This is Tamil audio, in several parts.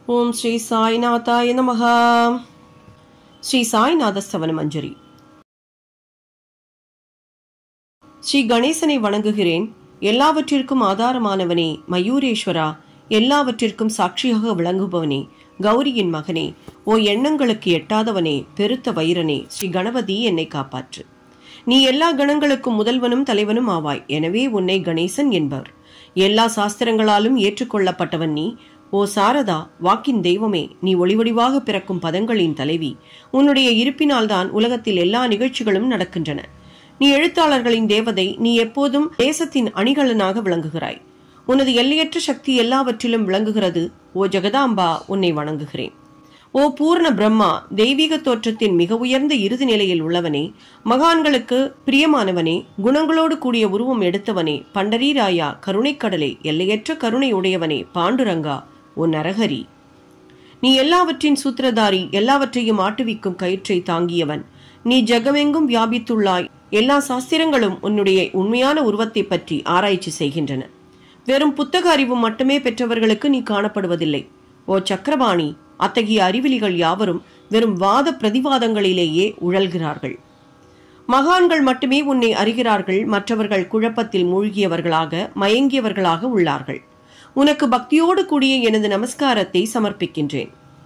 ஓம் ஸ்ரீ சாய்நாதாய நமகா ஸ்ரீ சாய்நாத ஸ்தவன மஞ்சரி ஸ்ரீ கணேசனை வணங்குகிறேன் எல்லாவற்றிற்கும் ஆதாரமானவனே மயூரேஸ்வரா எல்லாவற்றிற்கும் சாட்சியாக விளங்குபவனே கௌரியின் மகனே ஓ எண்ணங்களுக்கு எட்டாதவனே பெருத்த வைரனே ஸ்ரீ கணபதி என்னை காப்பாற்று நீ எல்லா கணங்களுக்கும் முதல்வனும் தலைவனும் ஆவாய் எனவே உன்னை கணேசன் என்பவர் எல்லா சாஸ்திரங்களாலும் ஏற்றுக்கொள்ளப்பட்டவன் நீ ஓ சாரதா வாக்கின் தெய்வமே நீ ஒளிவடிவாக பிறக்கும் பதங்களின் தலைவி உன்னுடைய இருப்பினால்தான் உலகத்தில் எல்லா நிகழ்ச்சிகளும் நடக்கின்றன நீ எழுத்தாளர்களின் தேவதை நீ எப்போதும் தேசத்தின் அணிகலனாக விளங்குகிறாய் உனது எல்லையற்ற சக்தி எல்லாவற்றிலும் விளங்குகிறது ஓ ஜெகதாம்பா உன்னை வணங்குகிறேன் ஓ பூர்ண பிரம்மா தெய்வீக தோற்றத்தின் மிக உயர்ந்த இறுதி நிலையில் உள்ளவனே மகான்களுக்கு பிரியமானவனே குணங்களோடு கூடிய உருவம் எடுத்தவனே பண்டரீராயா கருணைக்கடலே எல்லையற்ற கருணை உடையவனே பாண்டுரங்கா உன் நரகரி நீ எல்லாவற்றின் சூத்திரதாரி எல்லாவற்றையும் ஆட்டுவிக்கும் கயிற்றை தாங்கியவன் நீ ஜெகமெங்கும் வியாபித்துள்ளாய் எல்லா சாஸ்திரங்களும் உன்னுடைய உண்மையான உருவத்தை பற்றி ஆராய்ச்சி செய்கின்றன வெறும் புத்தக அறிவு மட்டுமே பெற்றவர்களுக்கு நீ காணப்படுவதில்லை ஓ சக்கரபாணி அத்தகைய அறிவிலிகள் யாவரும் வெறும் வாத பிரதிவாதங்களிலேயே உழல்கிறார்கள் மகான்கள் மட்டுமே உன்னை அறிகிறார்கள் மற்றவர்கள் குழப்பத்தில் மூழ்கியவர்களாக மயங்கியவர்களாக உள்ளார்கள் உனக்கு பக்தியோடு கூடிய எனது நமஸ்காரத்தை சமர்ப்பிக்கின்றேன்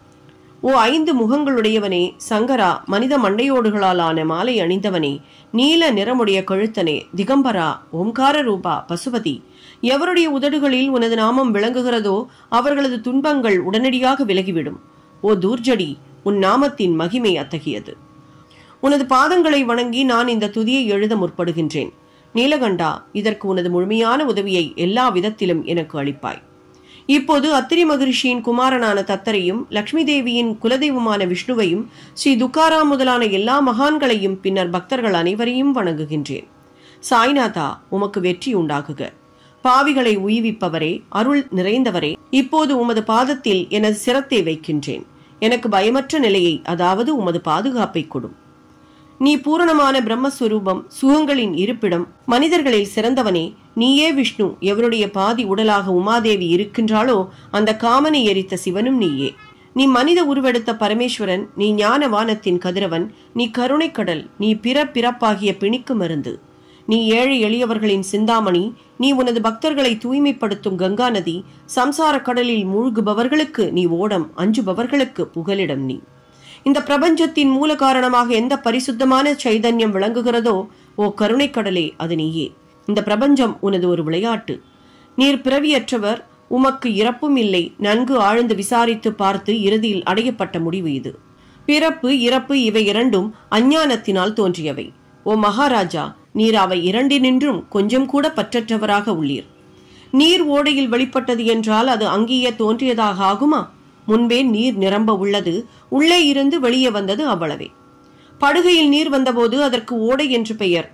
ஓ ஐந்து முகங்களுடையவனே சங்கரா மனித மண்டையோடுகளாலான மாலை அணிந்தவனே நீல நிறமுடைய கழுத்தனே திகம்பரா ஓம்கார ரூபா பசுபதி எவருடைய உதடுகளில் உனது நாமம் விளங்குகிறதோ அவர்களது துன்பங்கள் உடனடியாக விலகிவிடும் ஓ தூர்ஜடி உன் நாமத்தின் மகிமை அத்தகையது உனது பாதங்களை வணங்கி நான் இந்த துதியை எழுத முற்படுகின்றேன் நீலகண்டா இதற்கு உனது முழுமையான உதவியை எல்லா விதத்திலும் எனக்கு அளிப்பாய் இப்போது அத்திரி மகரிஷியின் குமாரனான தத்தரையும் லக்ஷ்மி தேவியின் குலதெய்வமான விஷ்ணுவையும் ஸ்ரீ துக்காராம் முதலான எல்லா மகான்களையும் பின்னர் பக்தர்கள் அனைவரையும் வணங்குகின்றேன் சாய்நாதா உமக்கு வெற்றி உண்டாகுக பாவிகளை உய்விப்பவரே அருள் நிறைந்தவரே இப்போது உமது பாதத்தில் எனது சிரத்தை வைக்கின்றேன் எனக்கு பயமற்ற நிலையை அதாவது உமது பாதுகாப்பை கொடும் நீ பூரணமான பிரம்மஸ்வரூபம் சுகங்களின் இருப்பிடம் மனிதர்களில் சிறந்தவனே நீயே விஷ்ணு எவருடைய பாதி உடலாக உமாதேவி இருக்கின்றாளோ அந்த காமனை எரித்த சிவனும் நீயே நீ மனித உருவெடுத்த பரமேஸ்வரன் நீ ஞான வானத்தின் கதிரவன் நீ கருணைக்கடல் நீ பிற பிறப்பாகிய பிணிக்கு மருந்து நீ ஏழை எளியவர்களின் சிந்தாமணி நீ உனது பக்தர்களை தூய்மைப்படுத்தும் கங்கா நதி சம்சார கடலில் மூழ்குபவர்களுக்கு நீ ஓடம் அஞ்சுபவர்களுக்கு புகலிடம் நீ இந்த பிரபஞ்சத்தின் மூல காரணமாக எந்த பரிசுத்தமான சைதன்யம் விளங்குகிறதோ ஓ கருணைக்கடலே அது நீயே இந்த பிரபஞ்சம் உனது ஒரு விளையாட்டு நீர் பிறவியற்றவர் உமக்கு இறப்பும் இல்லை நன்கு ஆழ்ந்து விசாரித்து பார்த்து இறுதியில் அடையப்பட்ட முடிவு இது பிறப்பு இறப்பு இவை இரண்டும் அஞ்ஞானத்தினால் தோன்றியவை ஓ மகாராஜா நீர் அவை இரண்டினின்றும் கொஞ்சம் கூட பற்றற்றவராக உள்ளீர் நீர் ஓடையில் வெளிப்பட்டது என்றால் அது அங்கேயே தோன்றியதாக ஆகுமா முன்பே நீர் நிரம்ப உள்ளது உள்ளே இருந்து வெளியே வந்தது அவ்வளவே படுகையில் நீர் வந்தபோது அதற்கு ஓடை என்று பெயர்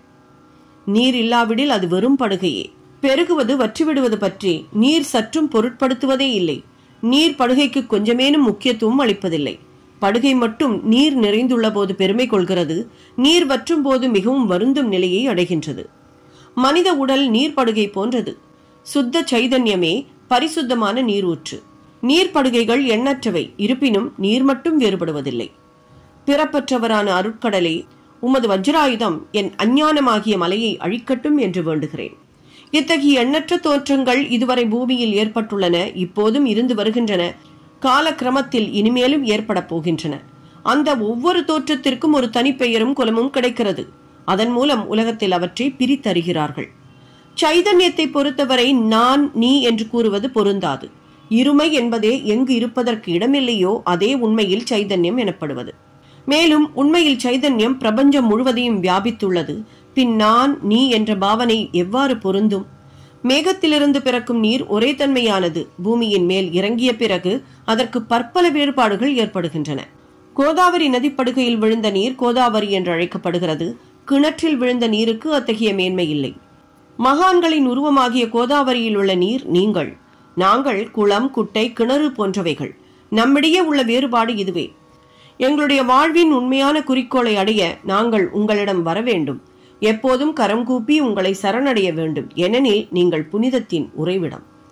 நீர் இல்லாவிடில் அது வெறும் படுகையே பெருகுவது வற்றிவிடுவது பற்றி நீர் சற்றும் பொருட்படுத்துவதே இல்லை நீர் படுகைக்கு கொஞ்சமேனும் முக்கியத்துவம் அளிப்பதில்லை படுகை மட்டும் நீர் நிறைந்துள்ள போது பெருமை கொள்கிறது நீர் வற்றும் போது மிகவும் வருந்தும் நிலையை அடைகின்றது மனித உடல் நீர் படுகை போன்றது சுத்த சைதன்யமே பரிசுத்தமான நீரூற்று நீர்ப்படுகைகள் எண்ணற்றவை இருப்பினும் நீர் மட்டும் வேறுபடுவதில்லை பிறப்பற்றவரான அருட்கடலே உமது வஜ்ராயுதம் என் அஞ்ஞானமாகிய மலையை அழிக்கட்டும் என்று வேண்டுகிறேன் இத்தகைய எண்ணற்ற தோற்றங்கள் இதுவரை பூமியில் ஏற்பட்டுள்ளன இப்போதும் இருந்து வருகின்றன காலக்கிரமத்தில் இனிமேலும் ஏற்பட போகின்றன அந்த ஒவ்வொரு தோற்றத்திற்கும் ஒரு தனிப்பெயரும் குலமும் கிடைக்கிறது அதன் மூலம் உலகத்தில் அவற்றை பிரித்தருகிறார்கள் சைதன்யத்தை பொறுத்தவரை நான் நீ என்று கூறுவது பொருந்தாது இருமை என்பதே எங்கு இருப்பதற்கு இடமில்லையோ அதே உண்மையில் சைதன்யம் எனப்படுவது மேலும் உண்மையில் சைதன்யம் பிரபஞ்சம் முழுவதையும் வியாபித்துள்ளது பின் நான் நீ என்ற பாவனை எவ்வாறு பொருந்தும் மேகத்திலிருந்து பிறக்கும் நீர் ஒரே தன்மையானது பூமியின் மேல் இறங்கிய பிறகு அதற்கு பற்பல வேறுபாடுகள் ஏற்படுகின்றன கோதாவரி நதிப்படுகையில் விழுந்த நீர் கோதாவரி என்று அழைக்கப்படுகிறது கிணற்றில் விழுந்த நீருக்கு அத்தகைய மேன்மை இல்லை மகான்களின் உருவமாகிய கோதாவரியில் உள்ள நீர் நீங்கள் நாங்கள் குளம் குட்டை கிணறு போன்றவைகள் நம்மிடையே உள்ள வேறுபாடு இதுவே எங்களுடைய வாழ்வின் உண்மையான குறிக்கோளை அடைய நாங்கள் உங்களிடம் வர வேண்டும் எப்போதும் கரம் கூப்பி உங்களை சரணடைய வேண்டும் ஏனெனில் நீங்கள் புனிதத்தின் உறைவிடம்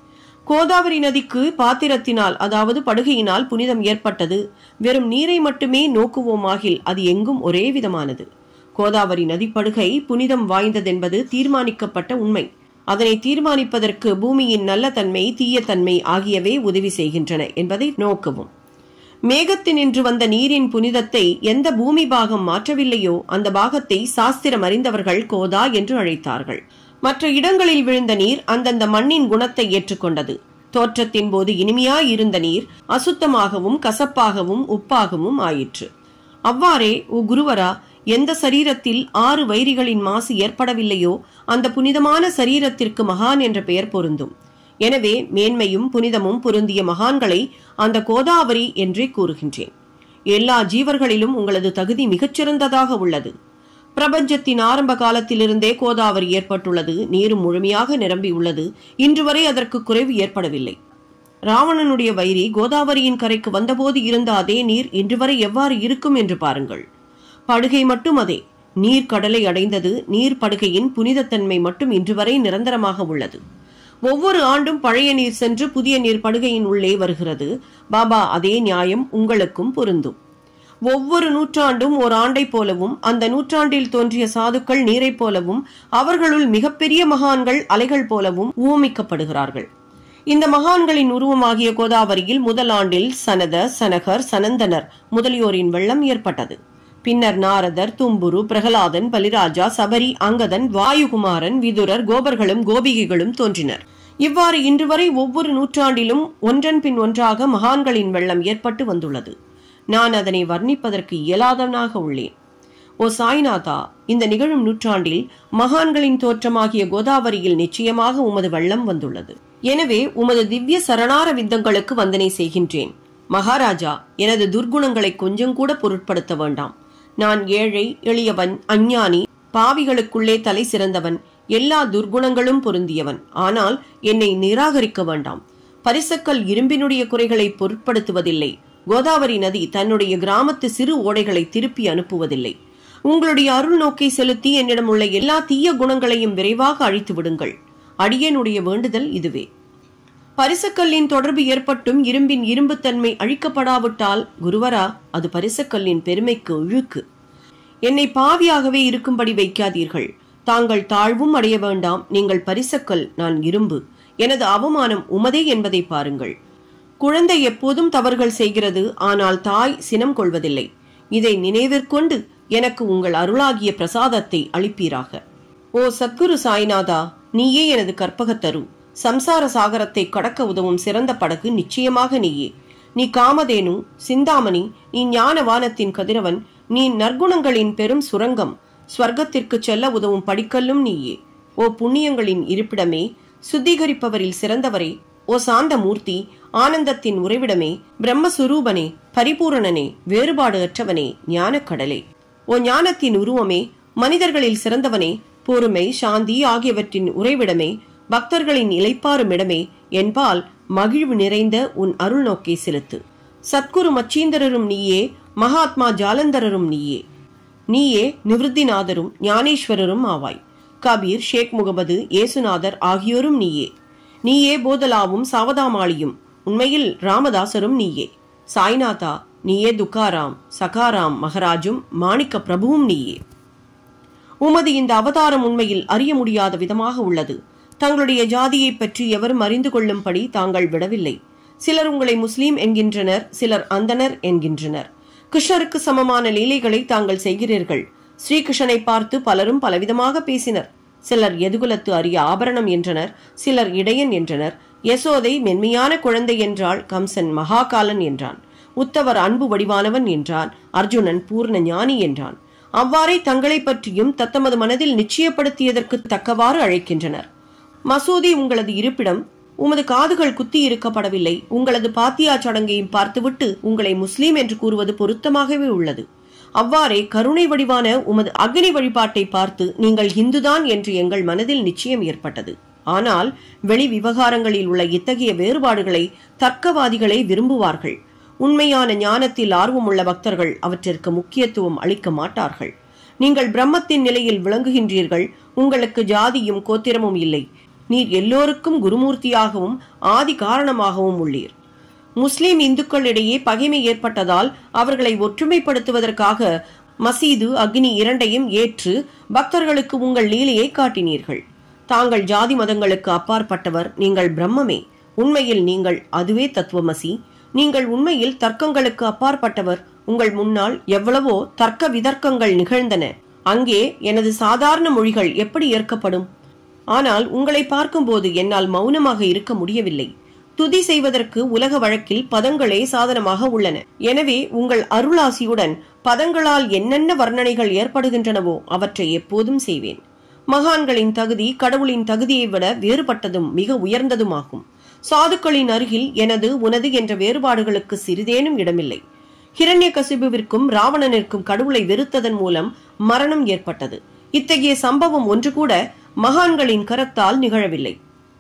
கோதாவரி நதிக்கு பாத்திரத்தினால் அதாவது படுகையினால் புனிதம் ஏற்பட்டது வெறும் நீரை மட்டுமே நோக்குவோமாகில் அது எங்கும் ஒரே விதமானது கோதாவரி நதிப்படுகை புனிதம் வாய்ந்ததென்பது தீர்மானிக்கப்பட்ட உண்மை அதனை தீர்மானிப்பதற்கு பூமியின் நல்ல தன்மை தீய தன்மை ஆகியவை உதவி செய்கின்றன என்பதை நோக்கவும் மேகத்தினின்று வந்த நீரின் புனிதத்தை எந்த பூமி பாகம் மாற்றவில்லையோ அந்த பாகத்தை சாஸ்திரம் அறிந்தவர்கள் கோதா என்று அழைத்தார்கள் மற்ற இடங்களில் விழுந்த நீர் அந்தந்த மண்ணின் குணத்தை ஏற்றுக்கொண்டது தோற்றத்தின் போது இனிமையாய் இருந்த நீர் அசுத்தமாகவும் கசப்பாகவும் உப்பாகவும் ஆயிற்று அவ்வாறே ஓ குருவரா எந்த சரீரத்தில் ஆறு வைரிகளின் மாசு ஏற்படவில்லையோ அந்த புனிதமான சரீரத்திற்கு மகான் என்ற பெயர் பொருந்தும் எனவே மேன்மையும் புனிதமும் பொருந்திய மகான்களை அந்த கோதாவரி என்றே கூறுகின்றேன் எல்லா ஜீவர்களிலும் உங்களது தகுதி மிகச்சிறந்ததாக உள்ளது பிரபஞ்சத்தின் ஆரம்ப காலத்திலிருந்தே கோதாவரி ஏற்பட்டுள்ளது நீரும் முழுமையாக நிரம்பியுள்ளது இன்று வரை அதற்கு குறைவு ஏற்படவில்லை ராவணனுடைய வைரி கோதாவரியின் கரைக்கு வந்தபோது இருந்த அதே நீர் இன்று வரை எவ்வாறு இருக்கும் என்று பாருங்கள் படுகை மட்டும் அதே நீர் கடலை அடைந்தது நீர் படுகையின் புனிதத்தன்மை மட்டும் இன்று வரை நிரந்தரமாக உள்ளது ஒவ்வொரு ஆண்டும் பழைய நீர் சென்று புதிய நீர் படுகையின் உள்ளே வருகிறது பாபா அதே நியாயம் உங்களுக்கும் பொருந்தும் ஒவ்வொரு நூற்றாண்டும் ஒரு ஆண்டை போலவும் அந்த நூற்றாண்டில் தோன்றிய சாதுக்கள் நீரைப் போலவும் அவர்களுள் மிகப்பெரிய மகான்கள் அலைகள் போலவும் ஊமிக்கப்படுகிறார்கள் இந்த மகான்களின் உருவமாகிய கோதாவரியில் முதல் ஆண்டில் சனத சனகர் சனந்தனர் முதலியோரின் வெள்ளம் ஏற்பட்டது பின்னர் நாரதர் தும்புரு பிரகலாதன் பலிராஜா சபரி அங்கதன் வாயுகுமாரன் விதுரர் கோபர்களும் கோபிகைகளும் தோன்றினர் இவ்வாறு இன்று வரை ஒவ்வொரு நூற்றாண்டிலும் ஒன்றன் பின் ஒன்றாக மகான்களின் வெள்ளம் ஏற்பட்டு வந்துள்ளது நான் அதனை வர்ணிப்பதற்கு இயலாதவனாக உள்ளேன் ஓ சாய்நாதா இந்த நிகழும் நூற்றாண்டில் மகான்களின் தோற்றமாகிய கோதாவரியில் நிச்சயமாக உமது வெள்ளம் வந்துள்ளது எனவே உமது திவ்ய சரணார வித்தங்களுக்கு வந்தனை செய்கின்றேன் மகாராஜா எனது துர்குணங்களை கொஞ்சம் கூட பொருட்படுத்த வேண்டாம் நான் ஏழை எளியவன் அஞ்ஞானி பாவிகளுக்குள்ளே தலை சிறந்தவன் எல்லா துர்குணங்களும் பொருந்தியவன் ஆனால் என்னை நிராகரிக்க வேண்டாம் பரிசக்கல் இரும்பினுடைய குறைகளை பொருட்படுத்துவதில்லை கோதாவரி நதி தன்னுடைய கிராமத்து சிறு ஓடைகளை திருப்பி அனுப்புவதில்லை உங்களுடைய அருள் நோக்கை செலுத்தி என்னிடம் உள்ள எல்லா தீய குணங்களையும் விரைவாக அழித்து விடுங்கள் அடியனுடைய வேண்டுதல் இதுவே பரிசக்கல்லின் தொடர்பு ஏற்பட்டும் இரும்பின் இரும்புத்தன்மை அழிக்கப்படாவிட்டால் குருவரா அது பரிசக்கல்லின் பெருமைக்கு இழுக்கு என்னை பாவியாகவே இருக்கும்படி வைக்காதீர்கள் தாங்கள் தாழ்வும் அடைய வேண்டாம் நீங்கள் பரிசக்கல் நான் இரும்பு எனது அவமானம் உமதே என்பதை பாருங்கள் குழந்தை எப்போதும் தவறுகள் செய்கிறது ஆனால் தாய் சினம் கொள்வதில்லை இதை நினைவிற்கொண்டு எனக்கு உங்கள் அருளாகிய பிரசாதத்தை அளிப்பீராக ஓ சத்குரு சாய்நாதா நீயே எனது கற்பகத்தரு சம்சார சாகரத்தை கடக்க உதவும் சிறந்த படகு நிச்சயமாக நீயே நீ காமதேனு சிந்தாமணி நீ ஞான வானத்தின் கதிரவன் நீ நற்குணங்களின் பெரும் சுரங்கம் ஸ்வர்க்கத்திற்கு செல்ல உதவும் படிக்கல்லும் நீயே ஓ புண்ணியங்களின் இருப்பிடமே சுத்திகரிப்பவரில் சிறந்தவரே ஓ சாந்த மூர்த்தி ஆனந்தத்தின் உறைவிடமே பிரம்மஸ்வரூபனே பரிபூரணனே வேறுபாடு அற்றவனே ஞானக்கடலே ஓ ஞானத்தின் உருவமே மனிதர்களில் சிறந்தவனே பொறுமை சாந்தி ஆகியவற்றின் உறைவிடமே பக்தர்களின் இலைப்பாரும் இடமே என்பால் மகிழ்வு நிறைந்த உன் அருள் நோக்கை செலுத்து சத்குரு மச்சீந்தரரும் நீயே மகாத்மா ஜாலந்தரரும் நீயே நீயே நிவிருத்திநாதரும் ஞானேஸ்வரரும் ஆவாய் கபீர் ஷேக் முகமது ஏசுநாதர் ஆகியோரும் நீயே நீயே போதலாவும் சாவதாமாளியும் உண்மையில் ராமதாசரும் நீயே சாய்நாதா நீயே துக்காராம் சகாராம் மகராஜும் மாணிக்க பிரபுவும் நீயே உமது இந்த அவதாரம் உண்மையில் அறிய முடியாத விதமாக உள்ளது தங்களுடைய ஜாதியை பற்றி எவரும் அறிந்து கொள்ளும்படி தாங்கள் விடவில்லை சிலர் உங்களை முஸ்லீம் என்கின்றனர் சிலர் அந்தனர் என்கின்றனர் கிருஷ்ணருக்கு சமமான லீலைகளை தாங்கள் செய்கிறீர்கள் ஸ்ரீகிருஷ்ணனை பார்த்து பலரும் பலவிதமாக பேசினர் சிலர் எதுகுலத்து அரிய ஆபரணம் என்றனர் சிலர் இடையன் என்றனர் யசோதை மென்மையான குழந்தை என்றால் கம்சன் மகாகாலன் என்றான் உத்தவர் அன்பு வடிவானவன் என்றான் அர்ஜுனன் பூர்ண ஞானி என்றான் அவ்வாறே தங்களை பற்றியும் தத்தமது மனதில் நிச்சயப்படுத்தியதற்கு தக்கவாறு அழைக்கின்றனர் மசூதி உங்களது இருப்பிடம் உமது காதுகள் குத்தி இருக்கப்படவில்லை உங்களது பாத்தியா சடங்கையும் பார்த்துவிட்டு உங்களை முஸ்லீம் என்று கூறுவது பொருத்தமாகவே உள்ளது அவ்வாறே கருணை வடிவான உமது அக்னி வழிபாட்டை பார்த்து நீங்கள் இந்துதான் என்று எங்கள் மனதில் நிச்சயம் ஏற்பட்டது ஆனால் வெளி விவகாரங்களில் உள்ள இத்தகைய வேறுபாடுகளை தர்க்கவாதிகளே விரும்புவார்கள் உண்மையான ஞானத்தில் ஆர்வமுள்ள பக்தர்கள் அவற்றிற்கு முக்கியத்துவம் அளிக்க மாட்டார்கள் நீங்கள் பிரம்மத்தின் நிலையில் விளங்குகின்றீர்கள் உங்களுக்கு ஜாதியும் கோத்திரமும் இல்லை நீர் எல்லோருக்கும் குருமூர்த்தியாகவும் ஆதி காரணமாகவும் உள்ளீர் முஸ்லிம் இந்துக்களிடையே பகைமை ஏற்பட்டதால் அவர்களை ஒற்றுமைப்படுத்துவதற்காக மசீது அக்னி இரண்டையும் ஏற்று பக்தர்களுக்கு உங்கள் லீலையை காட்டினீர்கள் தாங்கள் ஜாதி மதங்களுக்கு அப்பாற்பட்டவர் நீங்கள் பிரம்மமே உண்மையில் நீங்கள் அதுவே தத்துவமசி நீங்கள் உண்மையில் தர்க்கங்களுக்கு அப்பாற்பட்டவர் உங்கள் முன்னால் எவ்வளவோ தர்க்க விதர்க்கங்கள் நிகழ்ந்தன அங்கே எனது சாதாரண மொழிகள் எப்படி ஏற்கப்படும் ஆனால் உங்களை பார்க்கும்போது என்னால் மௌனமாக இருக்க முடியவில்லை துதி செய்வதற்கு உலக வழக்கில் பதங்களே சாதனமாக உள்ளன எனவே உங்கள் அருளாசியுடன் பதங்களால் என்னென்ன வர்ணனைகள் ஏற்படுகின்றனவோ அவற்றை எப்போதும் செய்வேன் மகான்களின் தகுதி கடவுளின் தகுதியை விட வேறுபட்டதும் மிக உயர்ந்ததுமாகும் சாதுக்களின் அருகில் எனது உனது என்ற வேறுபாடுகளுக்கு சிறிதேனும் இடமில்லை ஹிரண்ய கசிபுவிற்கும் ராவணனிற்கும் கடவுளை வெறுத்ததன் மூலம் மரணம் ஏற்பட்டது இத்தகைய சம்பவம் ஒன்று கூட மகான்களின் கரத்தால் நிகழவில்லை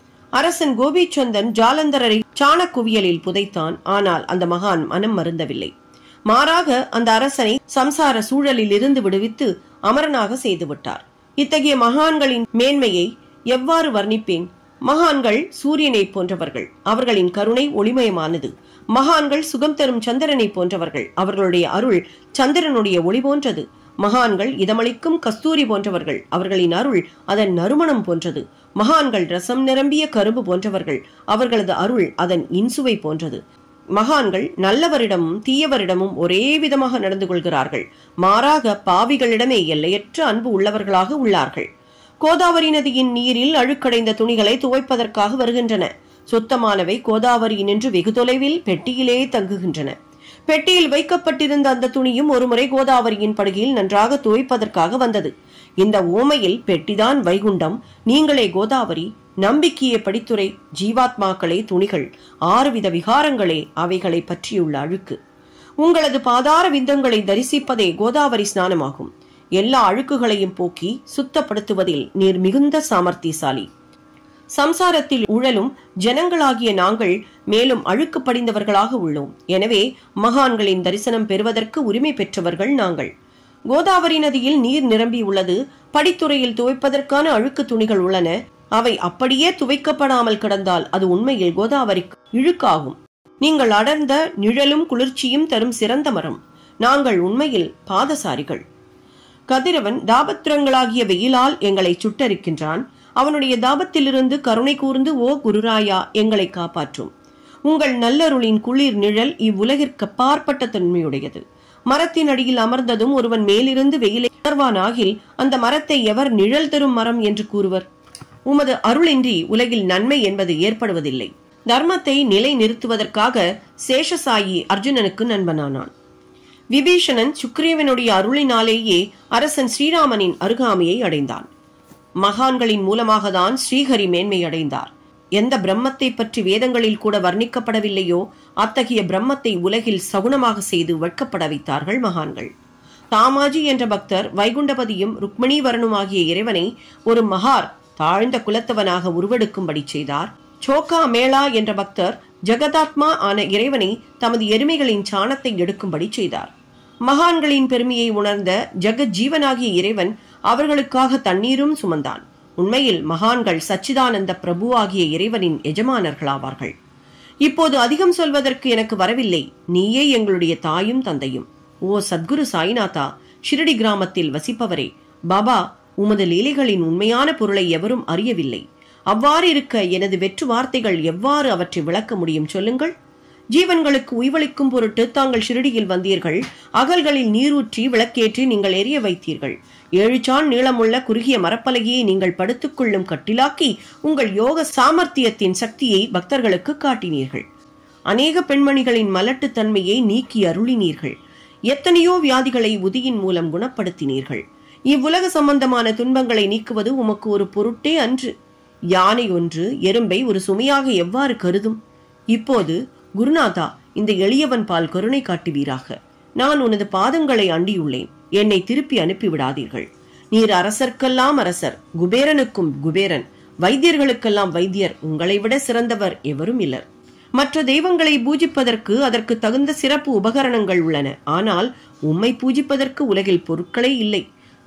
அரசன் கோபிச்சந்தன் ஜாலந்தரரை சாணக்குவியலில் புதைத்தான் ஆனால் அந்த மகான் மனம் மருந்தவில்லை மாறாக அந்த அரசனை சம்சார சூழலில் இருந்து விடுவித்து அமரனாக செய்துவிட்டார் இத்தகைய மகான்களின் மேன்மையை எவ்வாறு வர்ணிப்பேன் மகான்கள் சூரியனை போன்றவர்கள் அவர்களின் கருணை ஒளிமயமானது மகான்கள் சுகம் தரும் சந்திரனை போன்றவர்கள் அவர்களுடைய அருள் சந்திரனுடைய ஒளி போன்றது மகான்கள் இதமளிக்கும் கஸ்தூரி போன்றவர்கள் அவர்களின் அருள் அதன் நறுமணம் போன்றது மகான்கள் ரசம் நிரம்பிய கரும்பு போன்றவர்கள் அவர்களது அருள் அதன் இன்சுவை போன்றது மகான்கள் நல்லவரிடமும் தீயவரிடமும் ஒரே விதமாக நடந்து கொள்கிறார்கள் மாறாக பாவிகளிடமே எல்லையற்ற அன்பு உள்ளவர்களாக உள்ளார்கள் கோதாவரி நதியின் நீரில் அழுக்கடைந்த துணிகளை துவைப்பதற்காக வருகின்றன சுத்தமானவை கோதாவரி நின்று வெகு தொலைவில் பெட்டியிலே தங்குகின்றன பெட்டியில் வைக்கப்பட்டிருந்த அந்த துணியும் ஒருமுறை கோதாவரியின் படுகையில் நன்றாக துவைப்பதற்காக வந்தது இந்த ஓமையில் பெட்டிதான் வைகுண்டம் நீங்களே கோதாவரி நம்பிக்கையை படித்துரை ஜீவாத்மாக்களே துணிகள் ஆறுவித விகாரங்களே அவைகளை பற்றியுள்ள அழுக்கு உங்களது பாதார விந்தங்களை தரிசிப்பதே கோதாவரி ஸ்நானமாகும் எல்லா அழுக்குகளையும் போக்கி சுத்தப்படுத்துவதில் நீர் மிகுந்த சாமர்த்தியசாலி சம்சாரத்தில் உழலும் ஜனங்களாகிய நாங்கள் மேலும் அழுக்கு படிந்தவர்களாக உள்ளோம் எனவே மகான்களின் தரிசனம் பெறுவதற்கு உரிமை பெற்றவர்கள் நாங்கள் கோதாவரி நதியில் நீர் நிரம்பி உள்ளது படித்துறையில் துவைப்பதற்கான அழுக்கு துணிகள் உள்ளன அவை அப்படியே துவைக்கப்படாமல் கிடந்தால் அது உண்மையில் கோதாவரிக்கு இழுக்காகும் நீங்கள் அடர்ந்த நிழலும் குளிர்ச்சியும் தரும் சிறந்த மரம் நாங்கள் உண்மையில் பாதசாரிகள் கதிரவன் தாபத்திரங்களாகிய வெயிலால் எங்களை சுட்டரிக்கின்றான் அவனுடைய தாபத்திலிருந்து கருணை கூர்ந்து ஓ குருராயா எங்களை காப்பாற்றும் உங்கள் நல்லருளின் குளிர் நிழல் இவ்வுலகிற்கு பார்ப்பட்ட தன்மையுடையது மரத்தின் அடியில் அமர்ந்ததும் ஒருவன் மேலிருந்து வெயிலை உணர்வானாகில் அந்த மரத்தை எவர் நிழல் தரும் மரம் என்று கூறுவர் உமது அருளின்றி உலகில் நன்மை என்பது ஏற்படுவதில்லை தர்மத்தை நிலை நிறுத்துவதற்காக சேஷசாயி அர்ஜுனனுக்கு நண்பனானான் விபீஷணன் சுக்ரீவனுடைய அருளினாலேயே அரசன் ஸ்ரீராமனின் அருகாமையை அடைந்தான் மகான்களின் மூலமாக தான் ஸ்ரீஹரி மேன்மை அடைந்தார் எந்த பிரம்மத்தை பற்றி வேதங்களில் கூட வர்ணிக்கப்படவில்லையோ அத்தகைய பிரம்மத்தை உலகில் சகுனமாக செய்து வெட்கப்பட வைத்தார்கள் மகான்கள் தாமாஜி என்ற பக்தர் வைகுண்டபதியும் ருக்மணீவரனும் ஆகிய இறைவனை ஒரு மகார் தாழ்ந்த குலத்தவனாக உருவெடுக்கும்படி செய்தார் சோகா மேளா என்ற பக்தர் ஜெகதாத்மா ஆன இறைவனை தமது எருமைகளின் சாணத்தை எடுக்கும்படி செய்தார் மகான்களின் பெருமையை உணர்ந்த ஜெகத் ஜீவனாகிய இறைவன் அவர்களுக்காக தண்ணீரும் சுமந்தான் உண்மையில் மகான்கள் சச்சிதானந்த பிரபு ஆகிய இறைவனின் எஜமானர்களாவார்கள் இப்போது அதிகம் சொல்வதற்கு எனக்கு வரவில்லை நீயே எங்களுடைய தாயும் தந்தையும் ஓ சத்குரு சாய்நாதா ஷிரடி கிராமத்தில் வசிப்பவரே பாபா உமது லீலைகளின் உண்மையான பொருளை எவரும் அறியவில்லை அவ்வாறு இருக்க எனது வெற்று வார்த்தைகள் எவ்வாறு அவற்றை விளக்க முடியும் சொல்லுங்கள் ஜீவன்களுக்கு உய்வளிக்கும் பொருட்டு தாங்கள் ஷிரடியில் வந்தீர்கள் அகல்களில் நீரூற்றி விளக்கேற்றி நீங்கள் எரிய வைத்தீர்கள் ஏழு சான் நீளமுள்ள குறுகிய மரப்பலகையை நீங்கள் படுத்துக்கொள்ளும் கட்டிலாக்கி உங்கள் யோக சாமர்த்தியத்தின் சக்தியை பக்தர்களுக்கு காட்டினீர்கள் அநேக பெண்மணிகளின் மலட்டுத்தன்மையை நீக்கி அருளினீர்கள் எத்தனையோ வியாதிகளை உதியின் மூலம் குணப்படுத்தினீர்கள் இவ்வுலக சம்பந்தமான துன்பங்களை நீக்குவது உமக்கு ஒரு பொருட்டே அன்று யானை ஒன்று எறும்பை ஒரு சுமையாக எவ்வாறு கருதும் இப்போது குருநாதா இந்த எளியவன் பால் கருணை காட்டுவீராக நான் உனது பாதங்களை அண்டியுள்ளேன் என்னை திருப்பி அனுப்பிவிடாதீர்கள் நீர் அரசர்க்கெல்லாம் அரசர் குபேரனுக்கும் குபேரன் வைத்தியர்களுக்கெல்லாம் வைத்தியர் உங்களை விட சிறந்தவர் எவரும் இல்லர் மற்ற தெய்வங்களை பூஜிப்பதற்கு அதற்கு தகுந்த சிறப்பு உபகரணங்கள் உள்ளன ஆனால் உம்மை பூஜிப்பதற்கு உலகில் பொருட்களே இல்லை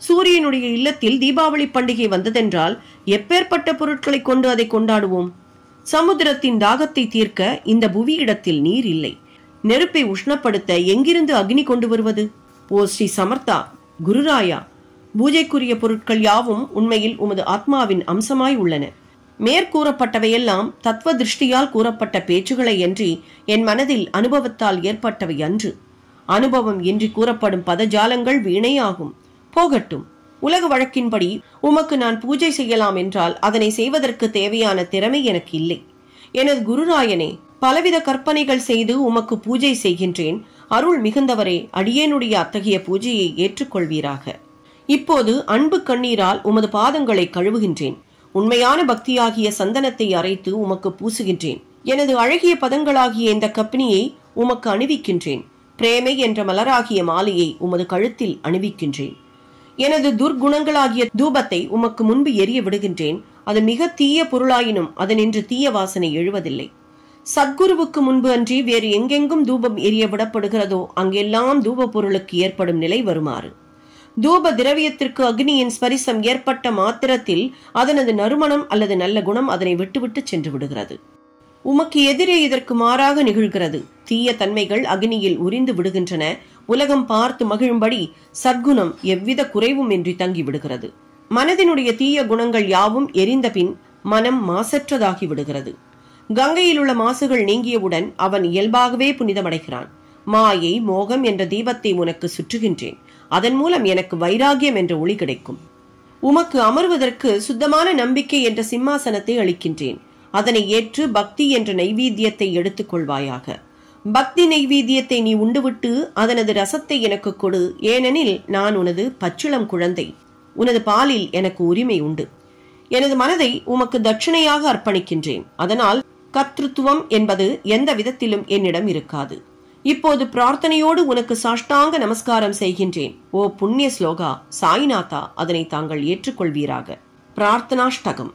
சூரியனுடைய இல்லத்தில் தீபாவளி பண்டிகை வந்ததென்றால் எப்பேற்பட்ட பொருட்களை கொண்டு அதை கொண்டாடுவோம் சமுத்திரத்தின் தாகத்தை தீர்க்க இந்த புவியிடத்தில் நீர் இல்லை நெருப்பை உஷ்ணப்படுத்த எங்கிருந்து அக்னி கொண்டு வருவது ஓ ஸ்ரீ சமர்த்தா குருராயா பூஜைக்குரிய பொருட்கள் யாவும் உண்மையில் உமது ஆத்மாவின் அம்சமாய் உள்ளன மேற்கூறப்பட்டவையெல்லாம் தத்துவ திருஷ்டியால் கூறப்பட்ட பேச்சுகளை அன்றி என் மனதில் அனுபவத்தால் ஏற்பட்டவை அன்று அனுபவம் இன்றி கூறப்படும் பதஜாலங்கள் வீணேயாகும் போகட்டும் உலக வழக்கின்படி உமக்கு நான் பூஜை செய்யலாம் என்றால் அதனை செய்வதற்கு தேவையான திறமை எனக்கு இல்லை எனது குருராயனே பலவித கற்பனைகள் செய்து உமக்கு பூஜை செய்கின்றேன் அருள் மிகுந்தவரே அடியேனுடைய அத்தகைய பூஜையை ஏற்றுக்கொள்வீராக இப்போது அன்பு கண்ணீரால் உமது பாதங்களை கழுவுகின்றேன் உண்மையான பக்தியாகிய சந்தனத்தை அரைத்து உமக்கு பூசுகின்றேன் எனது அழகிய பதங்களாகிய இந்த கப்பினியை உமக்கு அணிவிக்கின்றேன் பிரேமை என்ற மலராகிய மாலையை உமது கழுத்தில் அணிவிக்கின்றேன் எனது துர்க்குணங்களாகிய தூபத்தை உமக்கு முன்பு எரிய விடுகின்றேன் அது மிக தீய பொருளாயினும் அதனின்று தீய வாசனை எழுவதில்லை சத்குருவுக்கு முன்பு அன்றி வேறு எங்கெங்கும் தூபம் எரிய விடப்படுகிறதோ அங்கெல்லாம் தூப பொருளுக்கு ஏற்படும் நிலை வருமாறு தூப திரவியத்திற்கு அக்னியின் ஸ்பரிசம் ஏற்பட்ட மாத்திரத்தில் அதனது நறுமணம் அல்லது நல்ல குணம் அதனை விட்டுவிட்டு சென்று விடுகிறது உமக்கு எதிரே இதற்கு மாறாக நிகழ்கிறது தீய தன்மைகள் அக்னியில் உரிந்து விடுகின்றன உலகம் பார்த்து மகிழும்படி சத்குணம் எவ்வித குறைவும் இன்றி தங்கி விடுகிறது மனதினுடைய தீய குணங்கள் யாவும் எரிந்த பின் மனம் மாசற்றதாகி விடுகிறது கங்கையில் உள்ள மாசுகள் நீங்கியவுடன் அவன் இயல்பாகவே புனிதமடைகிறான் மாயை மோகம் என்ற தீபத்தை உனக்கு சுற்றுகின்றேன் அதன் மூலம் எனக்கு வைராகியம் என்ற ஒளி கிடைக்கும் உமக்கு அமர்வதற்கு சுத்தமான நம்பிக்கை என்ற சிம்மாசனத்தை அளிக்கின்றேன் அதனை ஏற்று பக்தி என்ற நைவேத்தியத்தை எடுத்துக் கொள்வாயாக பக்தி நைவேத்தியத்தை நீ உண்டுவிட்டு அதனது ரசத்தை எனக்கு கொடு ஏனெனில் நான் உனது பச்சிளம் குழந்தை உனது பாலில் எனக்கு உரிமை உண்டு எனது மனதை உமக்கு தட்சிணையாக அர்ப்பணிக்கின்றேன் அதனால் கர்த்தத்துவம் என்பது எந்த விதத்திலும் என்னிடம் இருக்காது இப்போது பிரார்த்தனையோடு உனக்கு சாஷ்டாங்க நமஸ்காரம் செய்கின்றேன் ஓ புண்ணிய ஸ்லோகா சாய்நாதா அதனை தாங்கள் ஏற்றுக்கொள்வீராக பிரார்த்தனாஷ்டகம்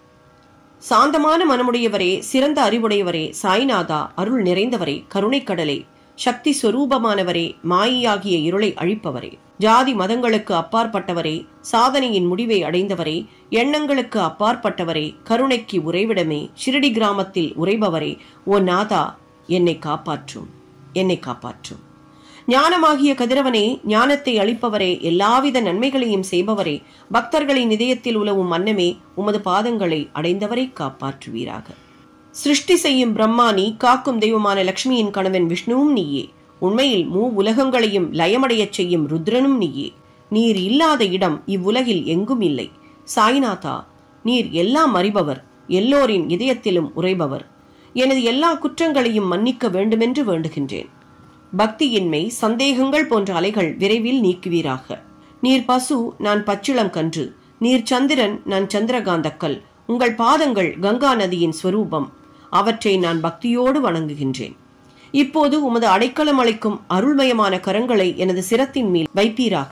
சாந்தமான மனமுடையவரே சிறந்த அறிவுடையவரே சாய்நாதா அருள் நிறைந்தவரே கருணைக்கடலே சக்தி ஸ்வரூபமானவரே மாயையாகிய இருளை அழிப்பவரே ஜாதி மதங்களுக்கு அப்பாற்பட்டவரே சாதனையின் முடிவை அடைந்தவரே எண்ணங்களுக்கு அப்பாற்பட்டவரே கருணைக்கு உறைவிடமே ஷிரடி கிராமத்தில் உறைபவரே ஓ நாதா என்னை காப்பாற்றும் என்னை காப்பாற்றும் ஞானமாகிய கதிரவனே ஞானத்தை அளிப்பவரே எல்லாவித நன்மைகளையும் செய்பவரே பக்தர்களின் இதயத்தில் உலவும் மன்னமே உமது பாதங்களை அடைந்தவரை காப்பாற்றுவீராக சிருஷ்டி செய்யும் பிரம்மா நீ காக்கும் தெய்வமான லட்சுமியின் கணவன் விஷ்ணுவும் நீயே உண்மையில் மூ உலகங்களையும் லயமடையச் செய்யும் ருத்ரனும் நீயே நீர் இல்லாத இடம் இவ்வுலகில் எங்கும் இல்லை சாய்நாதா நீர் எல்லாம் அறிபவர் எல்லோரின் இதயத்திலும் உறைபவர் எனது எல்லா குற்றங்களையும் மன்னிக்க வேண்டுமென்று வேண்டுகின்றேன் பக்தியின்மை சந்தேகங்கள் போன்ற அலைகள் விரைவில் நீக்குவீராக நீர் பசு நான் பச்சிளம் கன்று நீர் சந்திரன் நான் சந்திரகாந்தக்கல் உங்கள் பாதங்கள் கங்கா நதியின் ஸ்வரூபம் அவற்றை நான் பக்தியோடு வணங்குகின்றேன் இப்போது உமது அடைக்கலம் அளிக்கும் அருள்மயமான கரங்களை எனது சிரத்தின் மேல் வைப்பீராக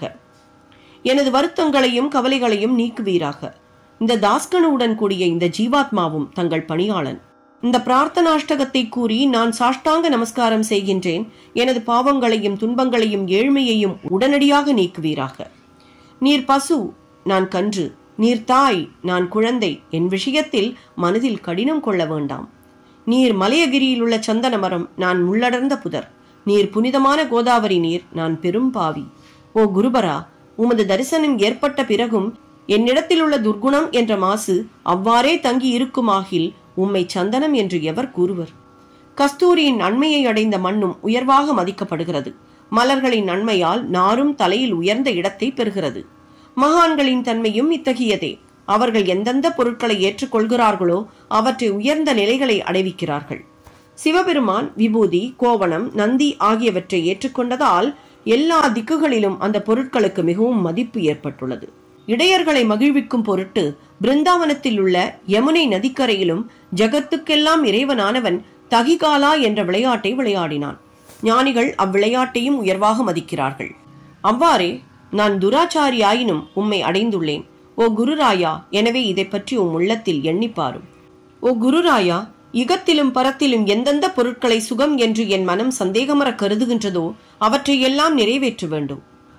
எனது வருத்தங்களையும் கவலைகளையும் நீக்குவீராக இந்த தாஸ்கனுடன் கூடிய இந்த ஜீவாத்மாவும் தங்கள் பணியாளன் இந்த பிரார்த்தனாஷ்டகத்தை கூறி நான் சாஷ்டாங்க நமஸ்காரம் செய்கின்றேன் எனது பாவங்களையும் துன்பங்களையும் ஏழ்மையையும் உடனடியாக நீக்குவீராக நீர் பசு நான் கன்று நீர் தாய் நான் குழந்தை என் விஷயத்தில் மனதில் கடினம் கொள்ள வேண்டாம் நீர் மலையகிரியில் உள்ள சந்தன மரம் நான் முள்ளடர்ந்த புதர் நீர் புனிதமான கோதாவரி நீர் நான் பெரும் பாவி ஓ குருபரா உமது தரிசனம் ஏற்பட்ட பிறகும் என்னிடத்தில் உள்ள துர்குணம் என்ற மாசு அவ்வாறே தங்கி இருக்குமாகில் உம்மை சந்தனம் என்று எவர் கூறுவர் கஸ்தூரியின் நன்மையை அடைந்த மண்ணும் உயர்வாக மதிக்கப்படுகிறது மலர்களின் நன்மையால் நாரும் தலையில் உயர்ந்த இடத்தை பெறுகிறது மகான்களின் தன்மையும் இத்தகையதே அவர்கள் எந்தெந்த பொருட்களை ஏற்றுக்கொள்கிறார்களோ அவற்றை உயர்ந்த நிலைகளை அடைவிக்கிறார்கள் சிவபெருமான் விபூதி கோவணம் நந்தி ஆகியவற்றை ஏற்றுக்கொண்டதால் எல்லா திக்குகளிலும் அந்த பொருட்களுக்கு மிகவும் மதிப்பு ஏற்பட்டுள்ளது இடையர்களை மகிழ்விக்கும் பொருட்டு பிருந்தாவனத்தில் உள்ள யமுனை நதிக்கரையிலும் ஜகத்துக்கெல்லாம் இறைவனானவன் தகிகாலா என்ற விளையாட்டை விளையாடினான் ஞானிகள் அவ்விளையாட்டையும் உயர்வாக மதிக்கிறார்கள் அவ்வாறே நான் துராச்சாரியாயினும் உம்மை அடைந்துள்ளேன் ஓ குருராயா எனவே இதை பற்றி உம் உள்ளத்தில் எண்ணிப்பாரும் ஓ குருராயா இகத்திலும் பரத்திலும் எந்தெந்த பொருட்களை சுகம் என்று என் மனம் சந்தேகமற கருதுகின்றதோ அவற்றையெல்லாம் நிறைவேற்ற வேண்டும்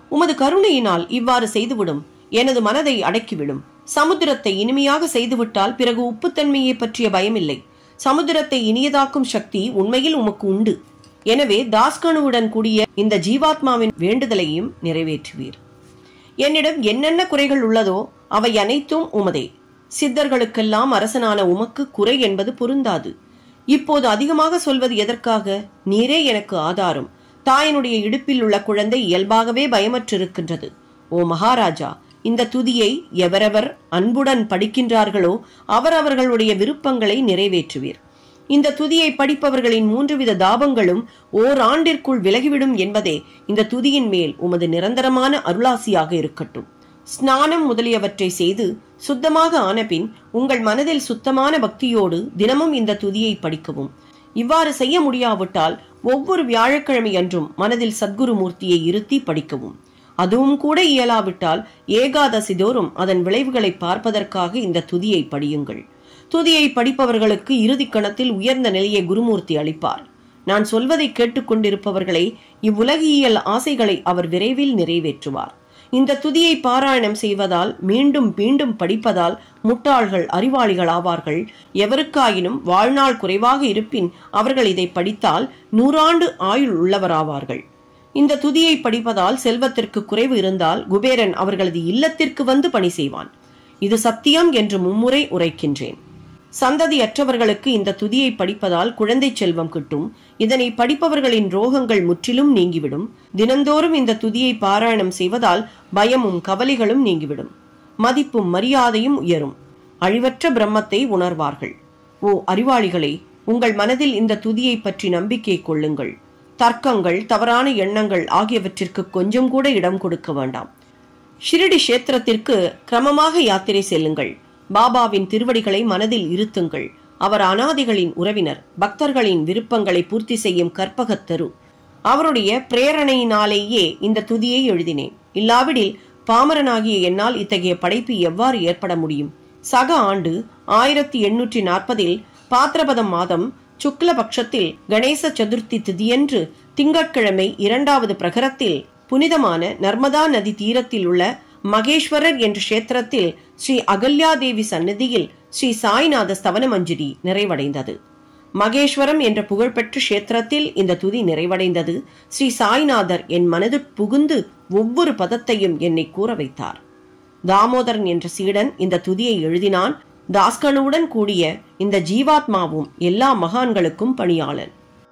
உமது கருணையினால் இவ்வாறு செய்துவிடும் எனது மனதை அடக்கிவிடும் சமுத்திரத்தை இனிமையாக செய்துவிட்டால் பிறகு உப்புத்தன்மையை பற்றிய பயமில்லை சமுத்திரத்தை இனியதாக்கும் சக்தி உண்மையில் உமக்கு உண்டு எனவே தாஸ்கனுவுடன் கூடிய இந்த ஜீவாத்மாவின் வேண்டுதலையும் நிறைவேற்றுவீர் என்னிடம் என்னென்ன குறைகள் உள்ளதோ அவை அனைத்தும் உமதே சித்தர்களுக்கெல்லாம் அரசனான உமக்கு குறை என்பது பொருந்தாது இப்போது அதிகமாக சொல்வது எதற்காக நீரே எனக்கு ஆதாரம் தாயினுடைய இடுப்பில் உள்ள குழந்தை இயல்பாகவே பயமற்றிருக்கின்றது ஓ மகாராஜா இந்த துதியை எவரவர் அன்புடன் படிக்கின்றார்களோ அவரவர்களுடைய விருப்பங்களை நிறைவேற்றுவீர் இந்த துதியை படிப்பவர்களின் மூன்று வித தாபங்களும் ஓராண்டிற்குள் விலகிவிடும் என்பதே இந்த துதியின் மேல் உமது நிரந்தரமான அருளாசியாக இருக்கட்டும் ஸ்நானம் முதலியவற்றை செய்து சுத்தமாக ஆனபின் உங்கள் மனதில் சுத்தமான பக்தியோடு தினமும் இந்த துதியை படிக்கவும் இவ்வாறு செய்ய முடியாவிட்டால் ஒவ்வொரு வியாழக்கிழமை அன்றும் மனதில் சத்குரு மூர்த்தியை இருத்தி படிக்கவும் அதுவும் கூட இயலாவிட்டால் ஏகாதசி தோறும் அதன் விளைவுகளை பார்ப்பதற்காக இந்த துதியை படியுங்கள் துதியை படிப்பவர்களுக்கு இறுதி கணத்தில் உயர்ந்த நிலையை குருமூர்த்தி அளிப்பார் நான் சொல்வதை கேட்டுக்கொண்டிருப்பவர்களை இவ்வுலகியல் ஆசைகளை அவர் விரைவில் நிறைவேற்றுவார் இந்த துதியை பாராயணம் செய்வதால் மீண்டும் மீண்டும் படிப்பதால் முட்டாள்கள் அறிவாளிகள் ஆவார்கள் எவருக்காயினும் வாழ்நாள் குறைவாக இருப்பின் அவர்கள் இதை படித்தால் நூறாண்டு ஆயுள் உள்ளவராவார்கள் இந்த துதியை படிப்பதால் செல்வத்திற்கு குறைவு இருந்தால் குபேரன் அவர்களது இல்லத்திற்கு வந்து பணி செய்வான் இது சத்தியம் என்று மும்முறை உரைக்கின்றேன் சந்ததியற்றவர்களுக்கு இந்த துதியை படிப்பதால் குழந்தை செல்வம் கிட்டும் இதனை படிப்பவர்களின் ரோகங்கள் முற்றிலும் நீங்கிவிடும் தினந்தோறும் இந்த துதியை பாராயணம் செய்வதால் பயமும் கவலைகளும் நீங்கிவிடும் மதிப்பும் மரியாதையும் உயரும் அழிவற்ற பிரம்மத்தை உணர்வார்கள் ஓ அறிவாளிகளே உங்கள் மனதில் இந்த துதியை பற்றி நம்பிக்கை கொள்ளுங்கள் தர்க்கங்கள் தவறான எண்ணங்கள் ஆகியவற்றிற்கு கொஞ்சம் கூட இடம் கொடுக்க வேண்டாம் ஷிரடி கஷேத்திரத்திற்கு கிரமமாக யாத்திரை செல்லுங்கள் பாபாவின் திருவடிகளை மனதில் இருத்துங்கள் அவர் அனாதிகளின் உறவினர் பக்தர்களின் விருப்பங்களை பூர்த்தி செய்யும் கற்பகத்தரு அவருடைய பிரேரணையினாலேயே இந்த துதியை எழுதினேன் இல்லாவிடில் பாமரனாகிய என்னால் இத்தகைய படைப்பு எவ்வாறு ஏற்பட முடியும் சக ஆண்டு ஆயிரத்தி எண்ணூற்றி நாற்பதில் பாத்திரபதம் மாதம் சுக்ல பட்சத்தில் கணேச சதுர்த்தி திதியன்று திங்கட்கிழமை இரண்டாவது பிரகரத்தில் புனிதமான நர்மதா நதி தீரத்தில் உள்ள மகேஸ்வரர் என்ற கஷேத்திரத்தில் ஸ்ரீ அகல்யாதேவி சன்னதியில் ஸ்ரீ சாய்நாத ஸ்தவன மஞ்சுரி நிறைவடைந்தது மகேஸ்வரம் என்ற புகழ்பெற்ற கஷேத்திரத்தில் இந்த துதி நிறைவடைந்தது ஸ்ரீ சாய்நாதர் என் மனது புகுந்து ஒவ்வொரு பதத்தையும் என்னை கூற வைத்தார் தாமோதரன் என்ற சீடன் இந்த துதியை எழுதினான் தாஸ்கனுவுடன் கூடிய இந்த ஜீவாத்மாவும் எல்லா மகான்களுக்கும் பணியாளன்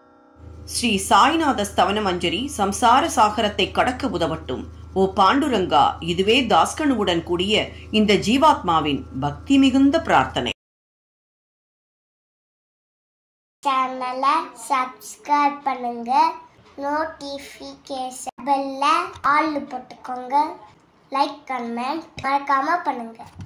ஸ்ரீ சாய்நாத ஸ்தவன மஞ்சரி சம்சார சாகரத்தை கடக்க உதவட்டும் ஓ பாண்டுரங்கா இதுவே தாஸ்கனுவுடன் கூடிய இந்த ஜீவாத்மாவின் பக்தி மிகுந்த பிரார்த்தனை சேனலை சப்ஸ்கிரைப் பண்ணுங்க நோட்டிஃபிகேஷன் பெல்ல ஆல் போட்டுக்கோங்க லைக் கமெண்ட் மறக்காம பண்ணுங்க